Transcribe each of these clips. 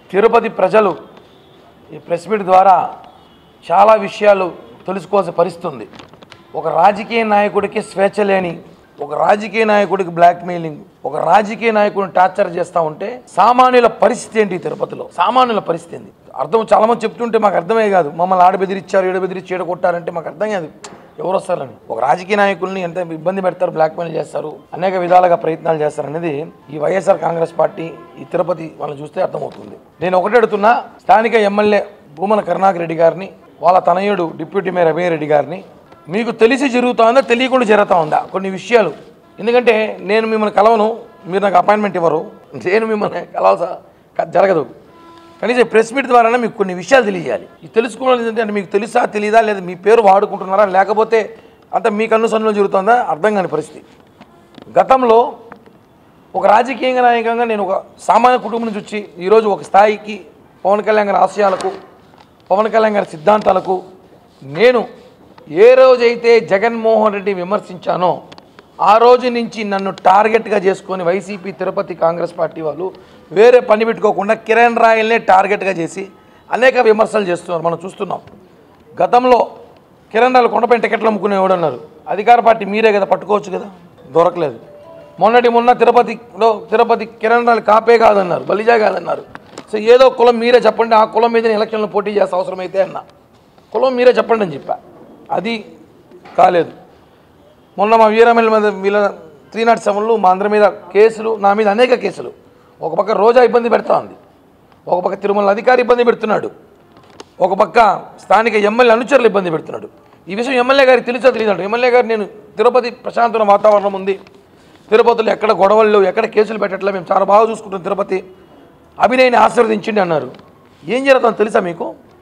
తిరుపతి ప్రజలు ఈ press meet ద్వారా చాలా విషయాలు తెలుసుకోవాల్సిన పరిస్థితి ఉంది ఒక రాజకీయ నాయకుడికి స్వేచ్ఛ లేని ఒక రాజకీయ నాయకుడికి బ్లాక్మెయిలింగ్ ఒక రాజకీయ నాయకుడిని టార్చర్ చేస్తూ ఉంటే సామాన్యుల పరిస్థితి ఏంటి ఈ తిరుపతిలో సామాన్యుల పరిస్థితి ఏంటి అర్థం చాలా మంది చెప్తుంటే మాకు అర్థమే కాదు మమ్మల్ని ఆడ బెదిరించారు ఈడ బెదిరించి ఈడ కొట్టారంటే మాకు అర్థం కాదు ఎవరు వస్తారని ఒక రాజకీయ నాయకుల్ని ఎంత ఇబ్బంది పెడతారు బ్లాక్మెయిల్ చేస్తారు అనేక విధాలుగా ప్రయత్నాలు చేస్తారు అనేది ఈ వైఎస్ఆర్ కాంగ్రెస్ పార్టీ ఈ తిరుపతి వాళ్ళని చూస్తే అర్థమవుతుంది నేను ఒకటే అడుగుతున్నా స్థానిక ఎమ్మెల్యే భూమన కరుణాకర్ రెడ్డి గారిని వాళ్ళ తనయుడు డిప్యూటీ మేయర్ అభయ రెడ్డి గారిని మీకు తెలిసి జరుగుతుందా తెలియకుండా జరుగుతూ ఉందా కొన్ని విషయాలు ఎందుకంటే నేను మిమ్మల్ని కలవను మీరు నాకు అపాయింట్మెంట్ ఇవ్వరు నేను మిమ్మల్ని కలవాల్సా క- జరగదు కనీసం ప్రెస్ మీట్ ద్వారానే మీకు కొన్ని విషయాలు తెలియజేయాలి ఇది తెలుసుకోవాలి ఏంటంటే మీకు తెలుసా తెలీదా లేదా మీ పేరు వాడుకుంటున్నారా లేకపోతే అంత మీ కన్ను సన్నులు జరుగుతుందా అర్థం కాని పరిస్థితి గతంలో ఒక రాజకీయ నాయకంగా నేను ఒక సామాన్య కుటుంబం నుంచి వచ్చి ఈరోజు ఒక స్థాయికి పవన్ కళ్యాణ్ గారి ఆశయాలకు పవన్ కళ్యాణ్ గారి సిద్ధాంతాలకు నేను ఏ రోజైతే జగన్మోహన్ రెడ్డి విమర్శించానో ఆ రోజు నుంచి నన్ను టార్గెట్గా చేసుకొని వైసీపీ తిరుపతి కాంగ్రెస్ పార్టీ వాళ్ళు వేరే పని పెట్టుకోకుండా కిరణ్ రాయల్నే టార్గెట్గా చేసి అనేక విమర్శలు చేస్తున్నారు మనం చూస్తున్నాం గతంలో కిరణ్ రాయలు కొండపైన టికెట్లు అమ్ముకునేవాడు అన్నారు అధికార పార్టీ మీరే కదా పట్టుకోవచ్చు కదా దొరకలేదు మొన్నటి మొన్న తిరుపతిలో తిరుపతి కిరణ్ రాయలు కాపే కాదన్నారు బలిజా కాదన్నారు సో ఏదో కులం మీరే చెప్పండి ఆ కులం మీద ఎలక్షన్లో పోటీ చేస్తే అవసరమైతే అన్న కులం మీరే చెప్పండి అని చెప్పా అది కాలేదు మొన్న మా వీరమల్లి మీద వీళ్ళ త్రీ నాట్ సెవెన్లు మా అందరి మీద కేసులు నా మీద అనేక కేసులు ఒక పక్క రోజా ఇబ్బంది పెడతా ఉంది ఒక పక్క తిరుమల అధికారి ఇబ్బంది పెడుతున్నాడు ఒక పక్క స్థానిక ఎమ్మెల్యే అనుచరులు ఇబ్బంది పెడుతున్నాడు ఈ విషయం ఎమ్మెల్యే గారికి తెలిసో తెలియదు ఎమ్మెల్యే గారు నేను తిరుపతి ప్రశాంతమైన వాతావరణం ఉంది తిరుపతిలో ఎక్కడ గొడవలు ఎక్కడ కేసులు పెట్టట్లే మేము చాలా బాగా చూసుకుంటాం తిరుపతి అభినయని ఆశీర్వదించండి అన్నారు ఏం జరుగుతుందో తెలుసా మీకు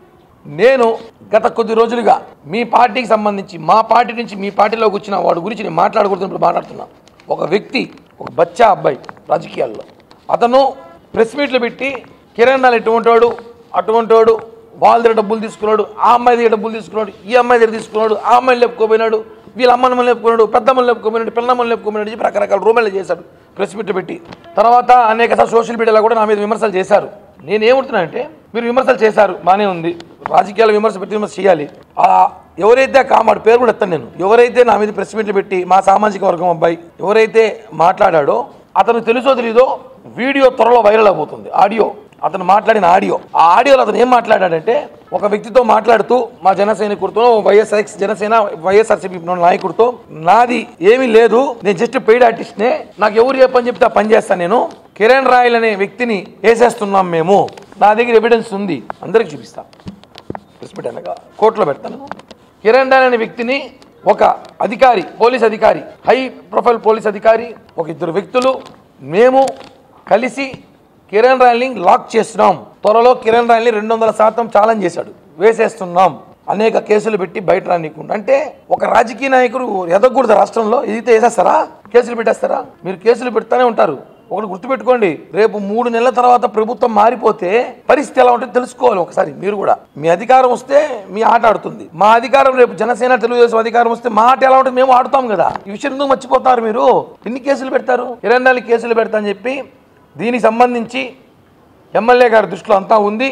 నేను గత కొద్ది రోజులుగా మీ పార్టీకి సంబంధించి మా పార్టీ నుంచి మీ పార్టీలోకి వచ్చిన వాడి గురించి నేను మాట్లాడకూడదు ఇప్పుడు మాట్లాడుతున్నా ఒక వ్యక్తి ఒక బచ్చా అబ్బాయి రాజకీయాల్లో అతను ప్రెస్ మీట్లు పెట్టి కిరణ్ లాల్ ఎటువంటి వాడు అటువంటి వాడు వాళ్ళ దగ్గర డబ్బులు తీసుకున్నాడు ఆ అమ్మాయి దగ్గర డబ్బులు తీసుకున్నాడు ఈ అమ్మాయి దగ్గర తీసుకున్నాడు ఆ అమ్మాయిని లేపుకోపోయినాడు వీళ్ళ అమ్మని లేపుకున్నాడు పెద్దమ్మని లేపుకోపోయినాడు పిల్లమ్మని లేపుకోపోయినాడు చెప్పి రకరకాల రూమెలు చేశాడు ప్రెస్ మీట్లు పెట్టి తర్వాత అనేక సోషల్ మీడియాలో కూడా నా మీద విమర్శలు చేశారు నేను ఏమంటున్నానంటే మీరు విమర్శలు చేశారు బాగానే ఉంది రాజకీయాల విమర్శ పెట్టి విమర్శ చేయాలి ఆ ఎవరైతే ఆ కామాడు పేరు కూడా ఎత్తాను నేను ఎవరైతే నా మీద ప్రెస్ మీట్లు పెట్టి మా సామాజిక వర్గం అబ్బాయి ఎవరైతే మాట్లాడాడో అతను తెలుసో తెలీదో వీడియో త్వరలో వైరల్ అయిపోతుంది ఆడియో అతను మాట్లాడిన ఆడియో ఆ ఆడియోలో అతను ఏం మాట్లాడాడంటే ఒక వ్యక్తితో మాట్లాడుతూ మా జన సైనికుడితో వైఎస్ఆర్ జనసేన వైఎస్ఆర్సీపీ నాయకుడితో నాది ఏమీ లేదు నేను జస్ట్ పెయిడ్ ఆర్టిస్ట్నే నాకు ఎవరు ఏ పని చెప్తే ఆ పని చేస్తాను నేను కిరణ్ రాయల్ అనే వ్యక్తిని వేసేస్తున్నాం మేము నా దగ్గర ఎవిడెన్స్ ఉంది అందరికి చూపిస్తా ప్రెస్ మీట్ అనగా కోర్టులో పెడతాను కిరణ్ రాయల్ అనే వ్యక్తిని ఒక అధికారి పోలీస్ అధికారి హై ప్రొఫైల్ పోలీస్ అధికారి ఒక ఇద్దరు వ్యక్తులు మేము కలిసి కిరణ్ రాయల్ని లాక్ చేస్తున్నాం త్వరలో కిరణ్ రాయల్ని రెండు వందల శాతం ఛాలెంజ్ చేశాడు వేసేస్తున్నాం అనేక కేసులు పెట్టి బయట రానికుండా అంటే ఒక రాజకీయ నాయకుడు ఎదగకూడదు రాష్ట్రంలో ఇదితే వేసేస్తారా కేసులు పెట్టేస్తారా మీరు కేసులు పెడతానే ఉంటారు ఒకటి గుర్తుపెట్టుకోండి రేపు మూడు నెలల తర్వాత ప్రభుత్వం మారిపోతే పరిస్థితి ఎలా ఉంటుందో తెలుసుకోవాలి ఒకసారి మీరు కూడా మీ అధికారం వస్తే మీ ఆట ఆడుతుంది మా అధికారం రేపు జనసేన తెలుగుదేశం అధికారం వస్తే మా ఆట ఎలా ఉంటుంది మేము ఆడుతాం కదా ఈ విషయం ఎందుకు మర్చిపోతారు మీరు ఎన్ని కేసులు పెడతారు ఇరవై నాలుగు కేసులు పెడతా అని చెప్పి దీనికి సంబంధించి ఎమ్మెల్యే గారి దృష్టిలో అంతా ఉంది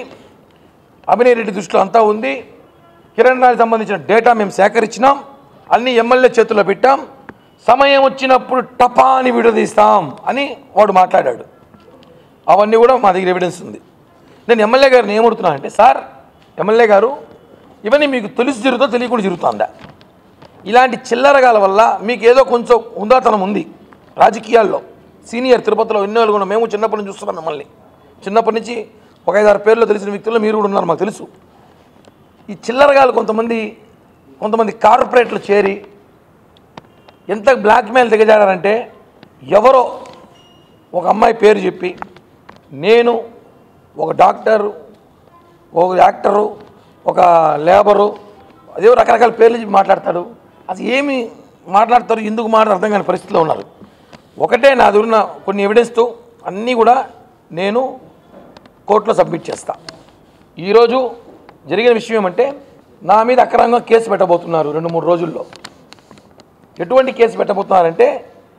అభినయ్ రెడ్డి దృష్టిలో అంతా ఉంది కిరణ్ రాయ్ సంబంధించిన డేటా మేము సేకరించినాం అన్ని ఎమ్మెల్యే చేతుల్లో పెట్టాం సమయం వచ్చినప్పుడు టపా అని విడదీస్తాం అని వాడు మాట్లాడాడు అవన్నీ కూడా మా దగ్గర ఎవిడెన్స్ ఉంది నేను ఎమ్మెల్యే గారిని ఏమడుతున్నా అంటే సార్ ఎమ్మెల్యే గారు ఇవన్నీ మీకు తెలిసి జరుగుతుందో తెలియకుండా జరుగుతుందా ఇలాంటి చిల్లరగాల వల్ల మీకు ఏదో కొంచెం హుందాతనం ఉంది రాజకీయాల్లో సీనియర్ తిరుపతిలో ఎన్నో ఏళ్ళు కూడా మేము చిన్నప్పటి నుంచి చూస్తున్నాం మిమ్మల్ని చిన్నప్పటి నుంచి ఒక ఐదారు పేర్లు తెలిసిన వ్యక్తుల్లో మీరు కూడా ఉన్నారు మాకు తెలుసు ఈ చిల్లరగాలు కొంతమంది కొంతమంది కార్పొరేట్లు చేరి ఎంత బ్లాక్మెయిల్ దిగజాడారంటే ఎవరో ఒక అమ్మాయి పేరు చెప్పి నేను ఒక డాక్టరు ఒక యాక్టరు ఒక లేబరు అదే రకరకాల పేర్లు చెప్పి మాట్లాడతాడు అసలు ఏమి మాట్లాడతారు ఎందుకు మాట్లాడతారు అర్థం కాని పరిస్థితిలో ఉన్నారు ఒకటే నా దగ్గర ఉన్న కొన్ని ఎవిడెన్స్తో అన్నీ కూడా నేను కోర్టులో సబ్మిట్ చేస్తా ఈరోజు జరిగిన విషయం ఏమంటే నా మీద అక్రమంగా కేసు పెట్టబోతున్నారు రెండు మూడు రోజుల్లో ఎటువంటి కేసు పెట్టబోతున్నారంటే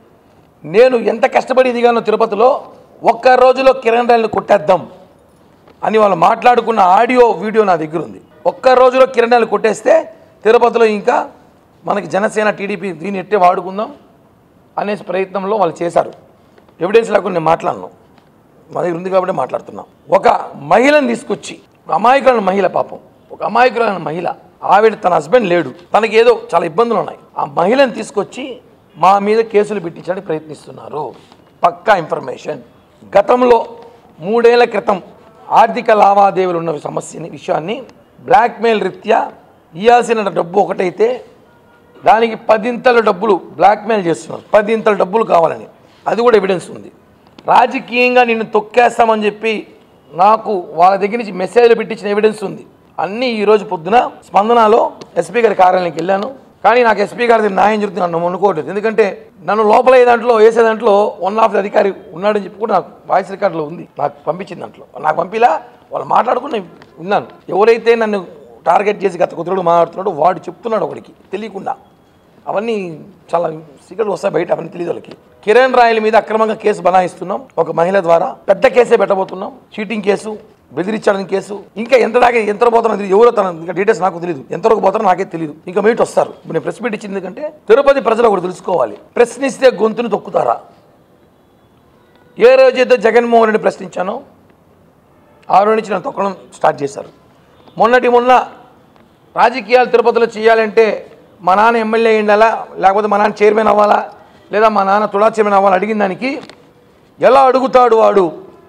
నేను ఎంత కష్టపడి దిగానో తిరుపతిలో ఒక్క రోజులో కిరణ్ రైల్ని కొట్టేద్దాం అని వాళ్ళు మాట్లాడుకున్న ఆడియో వీడియో నా దగ్గర ఉంది ఒక్క రోజులో కిరణాలు కొట్టేస్తే తిరుపతిలో ఇంకా మనకి జనసేన టీడీపీ దీన్ని ఎట్టే వాడుకుందాం అనే ప్రయత్నంలో వాళ్ళు చేశారు ఎవిడెన్స్ లేకుండా నేను మాట్లాడను మా దగ్గర ఉంది కాబట్టి మాట్లాడుతున్నాం ఒక మహిళను తీసుకొచ్చి ఒక అమాయకురాల మహిళ పాపం ఒక అమాయకురాలైన మహిళ ఆవిడ తన హస్బెండ్ లేడు తనకి ఏదో చాలా ఇబ్బందులు ఉన్నాయి ఆ మహిళను తీసుకొచ్చి మా మీద కేసులు పెట్టించడానికి ప్రయత్నిస్తున్నారు పక్కా ఇన్ఫర్మేషన్ గతంలో మూడేళ్ల క్రితం ఆర్థిక లావాదేవీలు ఉన్న సమస్యని విషయాన్ని బ్లాక్మెయిల్ రీత్యా ఇవ్వాల్సిన డబ్బు ఒకటైతే దానికి పదింతల డబ్బులు బ్లాక్మెయిల్ చేస్తున్నారు పదింతల డబ్బులు కావాలని అది కూడా ఎవిడెన్స్ ఉంది రాజకీయంగా నిన్ను తొక్కేస్తామని చెప్పి నాకు వాళ్ళ దగ్గర నుంచి మెసేజ్లు పెట్టించిన ఎవిడెన్స్ ఉంది అన్నీ ఈరోజు పొద్దున స్పందనలో ఎస్పీ గారి కార్యాలయానికి వెళ్ళాను కానీ నాకు ఎస్పీ గారి దగ్గర న్యాయం జరుగుతుంది నన్ను అనుకోవట్లేదు ఎందుకంటే నన్ను లోపల ఏ దాంట్లో వేసే దాంట్లో వన్ ఆఫ్ ది అధికారి ఉన్నాడని చెప్పి కూడా నాకు వాయిస్ రికార్డులో ఉంది నాకు పంపించిన దాంట్లో నాకు పంపిలా వాళ్ళు మాట్లాడుకుని విన్నాను ఎవరైతే నన్ను టార్గెట్ చేసి గత కుదురుడు మాట్లాడుతున్నాడు వాడు చెప్తున్నాడు ఒకడికి తెలియకుండా అవన్నీ చాలా సీక్రెట్ వస్తాయి బయట అవన్నీ తెలియదు వాళ్ళకి కిరణ్ రాయల మీద అక్రమంగా కేసు బనాయిస్తున్నాం ఒక మహిళ ద్వారా పెద్ద కేసే పెట్టబోతున్నాం చీటింగ్ కేసు బెదిరించడానికి కేసు ఇంకా ఎంత దాకా ఎంత పోతారో తెలియదు ఎవరో తన ఇంకా డీటెయిల్స్ నాకు తెలియదు ఎంతవరకు పోతారో నాకే తెలియదు ఇంకా మీట్ వస్తారు ఇప్పుడు నేను ప్రెస్ మీట్ ఇచ్చింది ఎందుకంటే తిరుపతి ప్రజలు ఒకటి తెలుసుకోవాలి ప్రశ్నిస్తే గొంతుని తొక్కుతారా ఏ రోజైతే జగన్మోహన్ రెడ్డి ప్రశ్నించానో ఆ రోజు నుంచి నన్ను తొక్కడం స్టార్ట్ చేశారు మొన్నటి మొన్న రాజకీయాలు తిరుపతిలో చేయాలంటే మా నాన్న ఎమ్మెల్యే అయ్యిండాలా లేకపోతే మా నాన్న చైర్మన్ అవ్వాలా లేదా మా నాన్న తుడా చైర్మన్ అవ్వాలా అడిగిన దానికి ఎలా అడుగుతాడు వాడు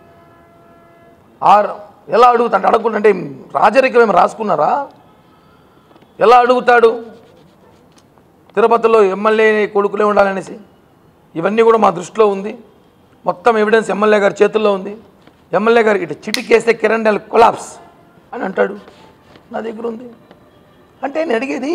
ఆర్ ఎలా అడుగుతాడు అడగకుంటే రాజరికం ఏమి రాసుకున్నారా ఎలా అడుగుతాడు తిరుపతిలో ఎమ్మెల్యే కొడుకులే ఉండాలనేసి ఇవన్నీ కూడా మా దృష్టిలో ఉంది మొత్తం ఎవిడెన్స్ ఎమ్మెల్యే గారి చేతుల్లో ఉంది ఎమ్మెల్యే గారికి ఇటు చిటికేస్తే కిరణ్ డెల్ కొలాప్స్ అని అంటాడు నా దగ్గర ఉంది అంటే నేను అడిగేది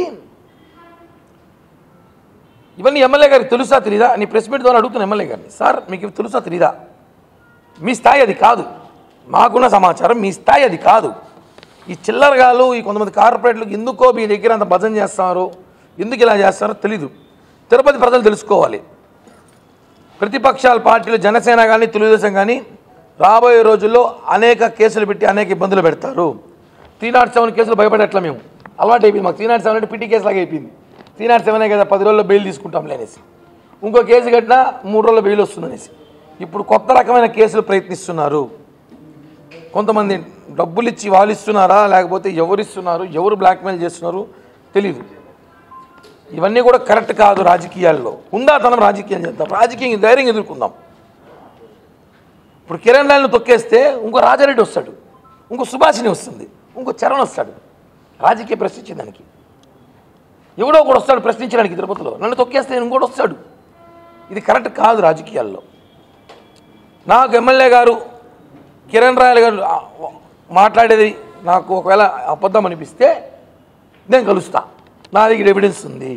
ఇవన్నీ ఎమ్మెల్యే గారికి తెలుసా తెలీదా నీ ప్రెస్ మీట్ ద్వారా అడుగుతున్న ఎమ్మెల్యే గారిని సార్ మీకు ఇవి తెలుసా తెలీదా మీ స్థాయి అది కాదు మాకున్న సమాచారం మీ స్థాయి అది కాదు ఈ చిల్లరగాలు ఈ కొంతమంది కార్పొరేట్లకు ఎందుకో మీ దగ్గర అంత భజన చేస్తున్నారు ఎందుకు ఇలా చేస్తారో తెలీదు తిరుపతి ప్రజలు తెలుసుకోవాలి ప్రతిపక్షాల పార్టీలు జనసేన కానీ తెలుగుదేశం కానీ రాబోయే రోజుల్లో అనేక కేసులు పెట్టి అనేక ఇబ్బందులు పెడతారు త్రీ నాట్ సెవెన్ కేసులు భయపడట్లా మేము అలవాటు అయిపోయింది మాకు త్రీ నాట్ సెవెన్ అంటే పిటి కేసు లాగా అయిపోయింది త్రీ నాట్ సెవెనే కదా పది రోజుల్లో బెయిల్ తీసుకుంటాం లేనేసి ఇంకో కేసు కట్టినా మూడు రోజుల్లో బెయిల్ వస్తుందనేసి ఇప్పుడు కొత్త రకమైన కేసులు ప్రయత్నిస్తున్నారు కొంతమంది డబ్బులు ఇచ్చి వాళ్ళు ఇస్తున్నారా లేకపోతే ఎవరు ఇస్తున్నారు ఎవరు బ్లాక్మెయిల్ చేస్తున్నారు తెలీదు ఇవన్నీ కూడా కరెక్ట్ కాదు రాజకీయాల్లో ఉందాతనం రాజకీయం చేద్దాం రాజకీయం ధైర్యం ఎదుర్కొందాం ఇప్పుడు కిరణ్ లాల్ని తొక్కేస్తే ఇంకో రాజారెడ్డి వస్తాడు ఇంకో సుభాషిణి వస్తుంది ఇంకో చరణ్ వస్తాడు రాజకీయ ప్రశ్నించేదానికి ఎవడో ఒకడు వస్తాడు ప్రశ్నించడానికి తిరుపతిలో నన్ను తొక్కేస్తే ఇంకోటి వస్తాడు ఇది కరెక్ట్ కాదు రాజకీయాల్లో నాకు ఎమ్మెల్యే గారు కిరణ్ రాయల్ గారు ఆ, మాట్లాడేది నాకు ఒకవేళ అబద్ధం అనిపిస్తే నేను కలుస్తా నా దగ్గర ఎవిడెన్స్ ఉంది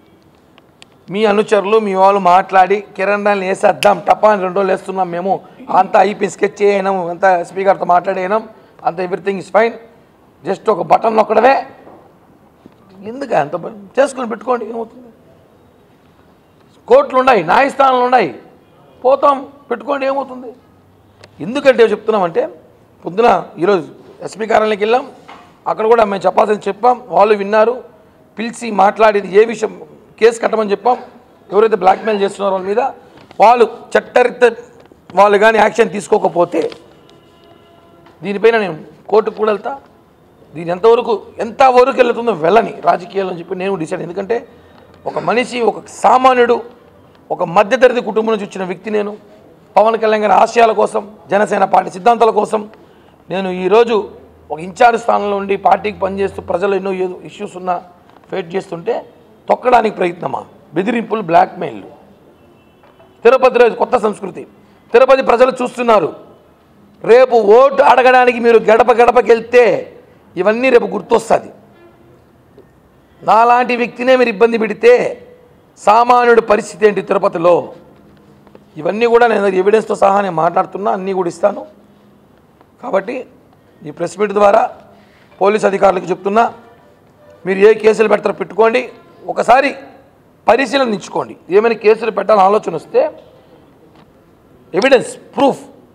మీ అనుచరులు మీ వాళ్ళు మాట్లాడి కిరణ్ రాయల్ని వేసేద్దాం తప్ప అని రెండు రోజులు వేస్తున్నాం మేము అంతా అయిపోయి స్కెచ్ చేయనం అంతా ఎస్పీ గారితో మాట్లాడేయనం అంత ఎవ్రీథింగ్ ఇస్ ఫైన్ జస్ట్ ఒక బటన్ నొక్కడమే ఎందుకు అంత పని? చేసుకుని పెట్టుకోండి ఏమవుతుంది కోర్టులు ఉన్నాయి న్యాయస్థానాలు ఉన్నాయి పోతాం పెట్టుకోండి ఏమవుతుంది ఎందుకంటే చెప్తున్నామంటే పొద్దున ఈరోజు ఎస్పీ కార్యాలయానికి వెళ్ళాం అక్కడ కూడా మేము చెప్పాల్సింది చెప్పాం వాళ్ళు విన్నారు పిలిచి మాట్లాడేది ఏ విషయం కేసు కట్టమని చెప్పాం ఎవరైతే బ్లాక్మెయిల్ చేస్తున్నారో వాళ్ళ మీద వాళ్ళు చట్టరిత వాళ్ళు కానీ యాక్షన్ తీసుకోకపోతే దీనిపైన నేను కోర్టుకు కూడా వెళ్తా దీని ఎంతవరకు ఎంతవరకు వెళ్తుందో వెళ్ళని రాజకీయాలు అని చెప్పి నేను డిసైడ్ ఎందుకంటే ఒక మనిషి ఒక సామాన్యుడు ఒక మధ్యతరగతి కుటుంబం నుంచి వచ్చిన వ్యక్తి నేను పవన్ కళ్యాణ్ గారి ఆశయాల కోసం జనసేన పార్టీ సిద్ధాంతాల కోసం నేను ఈరోజు ఒక ఇన్ఛార్జ్ స్థానంలో ఉండి పార్టీకి పనిచేస్తూ ప్రజలు ఎన్నో ఇష్యూస్ ఉన్నా ఫేట్ చేస్తుంటే తొక్కడానికి ప్రయత్నమా బెదిరింపులు బ్లాక్మెయిల్లు తిరుపతిలో ఇది కొత్త సంస్కృతి తిరుపతి ప్రజలు చూస్తున్నారు రేపు ఓటు అడగడానికి మీరు గడప గడపకి వెళ్తే ఇవన్నీ రేపు గుర్తొస్తుంది నాలాంటి వ్యక్తినే మీరు ఇబ్బంది పెడితే సామాన్యుడి పరిస్థితి ఏంటి తిరుపతిలో ఇవన్నీ కూడా నేను ఎవిడెన్స్తో సహా నేను మాట్లాడుతున్నా అన్నీ కూడా ఇస్తాను కాబట్టి ఈ ప్రెస్ మీట్ ద్వారా పోలీస్ అధికారులకు చెప్తున్నా మీరు ఏ కేసులు పెడతారో పెట్టుకోండి ఒకసారి పరిశీలన ఇచ్చుకోండి ఏమైనా కేసులు పెట్టాలని ఆలోచన వస్తే ఎవిడెన్స్ ప్రూఫ్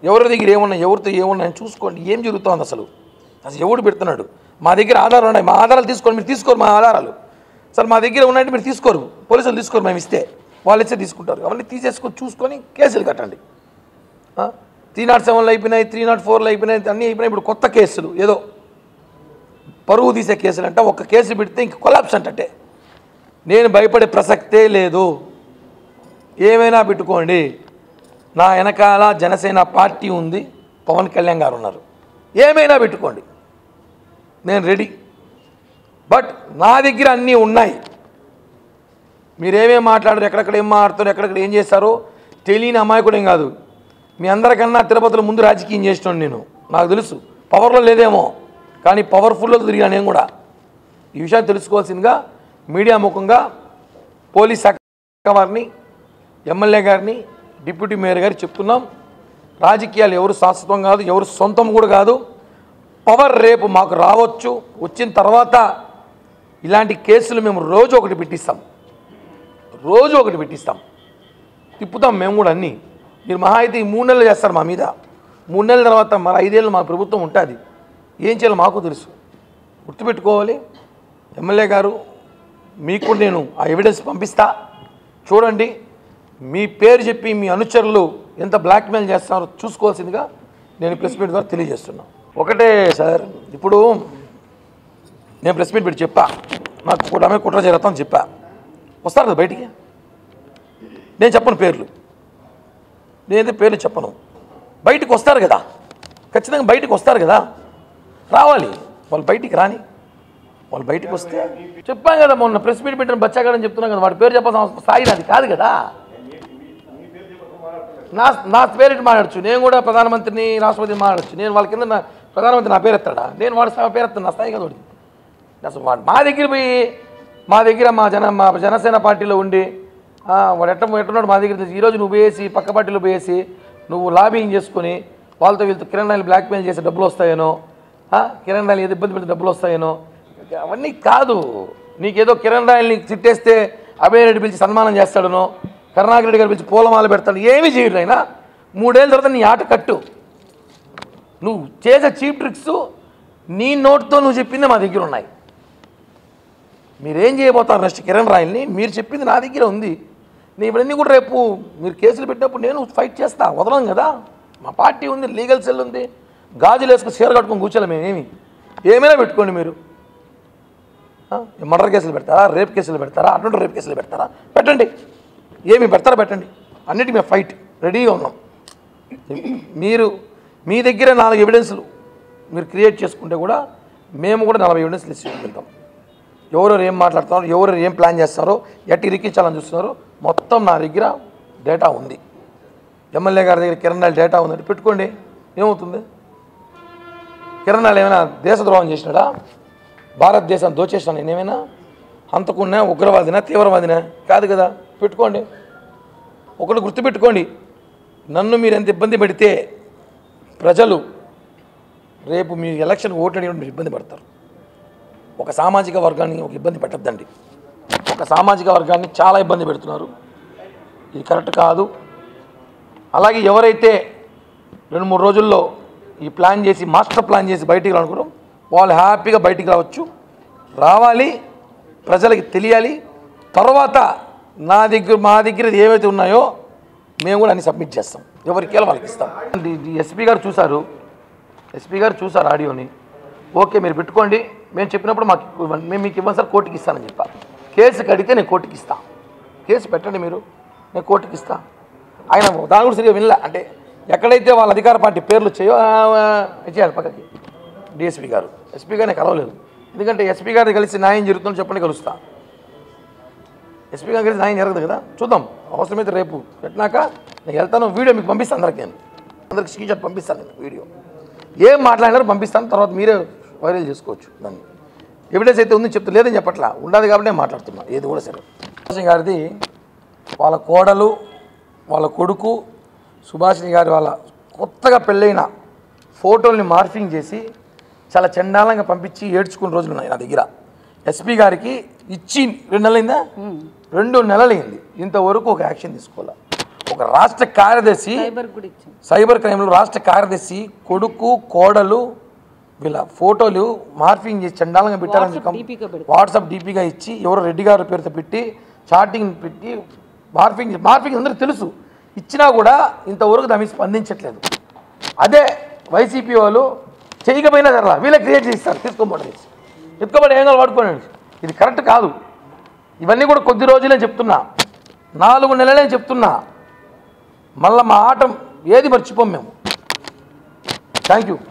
ఎవరి దగ్గర ఏమున్నాయి ఎవరితో ఏమున్నాయని చూసుకోండి ఏం జరుగుతోంది అసలు అసలు ఎవడు పెడుతున్నాడు మా దగ్గర ఆధారాలు ఉన్నాయి మా ఆధారాలు తీసుకోండి మీరు తీసుకోరు మా ఆధారాలు సార్ మా దగ్గర ఉన్నాయంటే మీరు తీసుకోరు పోలీసులు తీసుకోరు మేము ఇస్తే వాళ్ళు ఇస్తే తీసుకుంటారు అవన్నీ తీసేసుకొని చూసుకొని కేసులు కట్టండి త్రీ నాట్ సెవెన్లో అయిపోయినాయి త్రీ నాట్ ఫోర్లో అయిపోయినాయి అన్నీ అయిపోయినాయి ఇప్పుడు కొత్త కేసులు ఏదో పరువు తీసే కేసులు అంట ఒక కేసు పెడితే ఇంక కొలాప్స్ అంటే నేను భయపడే ప్రసక్తే లేదు ఏమైనా పెట్టుకోండి నా వెనకాల జనసేన పార్టీ ఉంది పవన్ కళ్యాణ్ గారు ఉన్నారు ఏమైనా పెట్టుకోండి నేను రెడీ బట్ నా దగ్గర అన్నీ ఉన్నాయి మీరేమేం మాట్లాడారు ఎక్కడెక్కడ ఏం మాట్లాడుతారు ఎక్కడెక్కడ ఏం చేస్తారో తెలియని అమాయకుడు ఏం కాదు మీ అందరికన్నా తిరుపతిలో ముందు రాజకీయం చేసినాను నేను నాకు తెలుసు పవర్లో లేదేమో కానీ పవర్ఫుల్లో తిరిగాను నేను కూడా ఈ విషయాన్ని తెలుసుకోవాల్సిందిగా మీడియా ముఖంగా పోలీస్ శాఖ వారిని ఎమ్మెల్యే గారిని డిప్యూటీ మేయర్ గారు చెప్తున్నాం రాజకీయాలు ఎవరు శాశ్వతం కాదు ఎవరు సొంతం కూడా కాదు పవర్ రేపు మాకు రావచ్చు వచ్చిన తర్వాత ఇలాంటి కేసులు మేము రోజు ఒకటి పెట్టిస్తాం రోజు ఒకటి పెట్టిస్తాం తిప్పుతాం మేము కూడా అన్నీ మీరు మహా అయితే ఈ మూడు నెలలు చేస్తారు మా మీద మూడు నెలల తర్వాత మరి ఐదేళ్ళు మా ప్రభుత్వం ఉంటుంది ఏం చేయాలో మాకు తెలుసు గుర్తుపెట్టుకోవాలి ఎమ్మెల్యే గారు మీకు కూడా నేను ఆ ఎవిడెన్స్ పంపిస్తా చూడండి మీ పేరు చెప్పి మీ అనుచరులు ఎంత బ్లాక్మెయిల్ చేస్తారో చూసుకోవాల్సిందిగా నేను ప్రెస్ మీట్ ద్వారా తెలియజేస్తున్నా ఒకటే సార్ ఇప్పుడు నేను ప్రెస్ మీట్ పెట్టి చెప్పా నాకు కూడా ఆమె కుట్ర జరుగుతామని చెప్పా వస్తారు కదా బయటికి నేను చెప్పను పేర్లు నేనైతే పేర్లు చెప్పను బయటికి వస్తారు కదా ఖచ్చితంగా బయటికి వస్తారు కదా రావాలి వాళ్ళు బయటికి రాని వాళ్ళు బయటికి వస్తే చెప్పాం కదా మొన్న ప్రెస్ మీట్ పెట్టిన బచ్చాగాడని చెప్తున్నాం కదా వాడి పేరు చెప్పాల్సిన అవసరం- స్థాయి నాది కాదు కదా నా నా పేరు మాట్లాడచ్చు నేను కూడా ప్రధానమంత్రిని రాష్ట్రపతిని మాట్లాడచ్చు నేను వాళ్ళ కింద నా- ప్రధానమంత్రి నా పేరు ఎత్తాడా నేను వాడి స్థాయి పేరు ఎత్తాను నా స్థాయి కదా వాడికి అసలు వాడు మా దగ్గర పోయి మా దగ్గర మా జన మా జనసేన పార్టీలో ఉండి ఆ, వాడు ఎట్ట ఎట్టున్నాడు మా దగ్గర తెచ్చి, ఈరోజు నువ్వు పోయేసి పక్క పార్టీలో పోయేసి నువ్వు లాబింగ్ చేసుకొని వాళ్ళతో వీళ్ళతో కిరణ్ రాయలు బ్లాక్మెయిల్ చేసి డబ్బులు వస్తాయేనో ఆ, కిరణ్ రాయలు ఏదో ఇబ్బంది పెడితే డబ్బులు వస్తాయేనో అవన్నీ కాదు నీకేదో కిరణ్ రాయల్ని తిట్టేస్తే అభయ రెడ్డి పిలిచి సన్మానం చేస్తాడనో కరుణాకర్ రెడ్డి గారు పిలిచి పూలమాల పెడతాడు ఏమీ చేయడు ఆయన మూడేళ్ళ తర్వాత నీ ఆట కట్టు నువ్వు చేసే చీప్ ట్రిక్స్ నీ నోట్తో నువ్వు చెప్పింది మా దగ్గర ఉన్నాయి మీరేం చేయబోతారు నెక్స్ట్ కిరణ్ రాయల్ని మీరు చెప్పింది నా దగ్గర ఉంది నేను ఇవన్నీ కూడా రేపు మీరు కేసులు పెట్టినప్పుడు నేను ఫైట్ చేస్తా వదలం కదా మా పార్టీ ఉంది లీగల్ సెల్ ఉంది గాజులు వేసుకుని చీర కట్టుకొని కూర్చోలే మేమేమి ఏమైనా పెట్టుకోండి మీరు ఆ? మర్డర్ కేసులు పెడతారా రేప్ కేసులు పెడతారా అటువంటి రేప్ కేసులు పెడతారా పెట్టండి ఏమి పెడతారా పెట్టండి అన్నిటి మేము ఫైట్ రెడీగా ఉన్నాం మీరు మీ దగ్గర నాలుగు ఎవిడెన్స్లు మీరు క్రియేట్ చేసుకుంటే కూడా మేము కూడా నలభై ఎవిడెన్స్లు ఇచ్చి వెళ్తాం ఎవరెవరు ఏం మాట్లాడుతున్నారో ఎవరెవరు ఏం ప్లాన్ చేస్తారో ఎట్టి ఇరికించాలని చూస్తున్నారో మొత్తం నా దగ్గర డేటా ఉంది ఎమ్మెల్యే గారి దగ్గర కిరణ్ రాయల్ డేటా ఉందంటే పెట్టుకోండి ఏమవుతుంది కిరణ్ రాయల్ ఏమైనా దేశద్రోహం చేసినాడా భారతదేశం దోచేసినా నేనేమైనా అంతకున్నా ఉగ్రవాదినా తీవ్రవాదినా కాదు కదా పెట్టుకోండి ఒకటి గుర్తుపెట్టుకోండి నన్ను మీరు ఎంత ఇబ్బంది పెడితే ప్రజలు రేపు మీ ఎలక్షన్ ఓట్లు అడిగినప్పుడు మీరు ఇబ్బంది పడతారు ఒక సామాజిక వర్గాన్ని ఒక ఇబ్బంది పెట్టద్దండి ఒక సామాజిక వర్గాన్ని చాలా ఇబ్బంది పెడుతున్నారు ఇది కరెక్ట్ కాదు అలాగే ఎవరైతే రెండు మూడు రోజుల్లో ఈ ప్లాన్ చేసి మాస్టర్ ప్లాన్ చేసి బయటికి రానుకోవడం వాళ్ళు హ్యాపీగా బయటికి రావచ్చు రావాలి ప్రజలకి తెలియాలి తర్వాత నా దగ్గర మా దగ్గర ఏవైతే ఉన్నాయో మేము కూడా అన్ని సబ్మిట్ చేస్తాం ఎవరికి వెళ్ళి వాళ్ళకి ఇస్తాం ఎస్పీ గారు చూశారు ఎస్పీ గారు చూసారు ఆడియోని ఓకే మీరు పెట్టుకోండి మేము చెప్పినప్పుడు మాకు ఇవ్వండి మేము మీకు ఇవ్వండి సార్ కోర్టుకి ఇస్తానని చెప్పా కేసు కడితే నేను కోర్టుకి ఇస్తా కేసు పెట్టండి మీరు నేను కోర్టుకి ఇస్తా ఆయన దాని కూడా సరిగా వినలే అంటే ఎక్కడైతే వాళ్ళ అధికార పార్టీ పేర్లు వచ్చాయో ఆ, ఆ, ఇచ్చేయాలి పక్కకి డిఎస్పీ గారు ఎస్పీ గారిని కలవలేదు ఎందుకంటే ఎస్పీ గారిని కలిసి న్యాయం జరుగుతుందని చెప్పండి కలుస్తా ఎస్పీ గారు కలిసి న్యాయం జరగదు కదా చూద్దాం అవసరమైతే రేపు పెట్టినాక నేను వెళ్తాను వీడియో మీకు పంపిస్తాను అందరికీ నేను అందరికి స్క్రీన్ షాట్ పంపిస్తాను నేను వీడియో ఏం మాట్లాడినారో పంపిస్తాను తర్వాత మీరే వైరల్ చేసుకోవచ్చు దాన్ని ఎవిడెన్స్ అయితే ఉందని చెప్తే లేదని చెప్పట్లా ఉండదు కాబట్టి నేను మాట్లాడుతున్నా ఏది కూడా సరే సుభాష్ గారిది వాళ్ళ కోడలు వాళ్ళ కొడుకు సుభాషిణి గారి వాళ్ళ కొత్తగా పెళ్ళైన ఫోటోల్ని మార్ఫింగ్ చేసి చాలా చండాలంగా పంపించి ఏడ్చుకున్న రోజులు ఉన్నాయి నా దగ్గర ఎస్పీ గారికి ఇచ్చి రెండు నెలలైందా రెండు నెలలైంది ఇంతవరకు ఒక యాక్షన్ తీసుకోవాలి ఒక రాష్ట్ర కార్యదర్శి సైబర్ కూడా ఇచ్చాం సైబర్ క్రైమ్లో రాష్ట్ర కార్యదర్శి కొడుకు కోడలు వీళ్ళ ఫోటోలు మార్ఫింగ్ చేసి చండాలంగా పెట్టారని వాట్సాప్ డీపీగా పెడతారు. వాట్సాప్ డీపీగా ఇచ్చి ఎవరో రెడ్డి గారి పేరుతో పెట్టి చాటింగ్ పెట్టి మార్ఫింగ్ మార్ఫింగ్ అందరికీ తెలుసు ఇచ్చినా కూడా ఇంతవరకు దాని మీద స్పందించట్లేదు అదే వైసీపీ వాళ్ళు చేయకపోయినా జరలా వీళ్ళే క్రియేట్ చేస్తారు తీసుకోబడి ఎత్తుకోబడి ఏం కావాలి వాడుకోండి ఇది కరెక్ట్ కాదు ఇవన్నీ కూడా కొద్ది రోజులే చెప్తున్నా నాలుగు నెలలే చెప్తున్నా మళ్ళీ మా ఆట ఏది మర్చిపోం మేము థ్యాంక్ యూ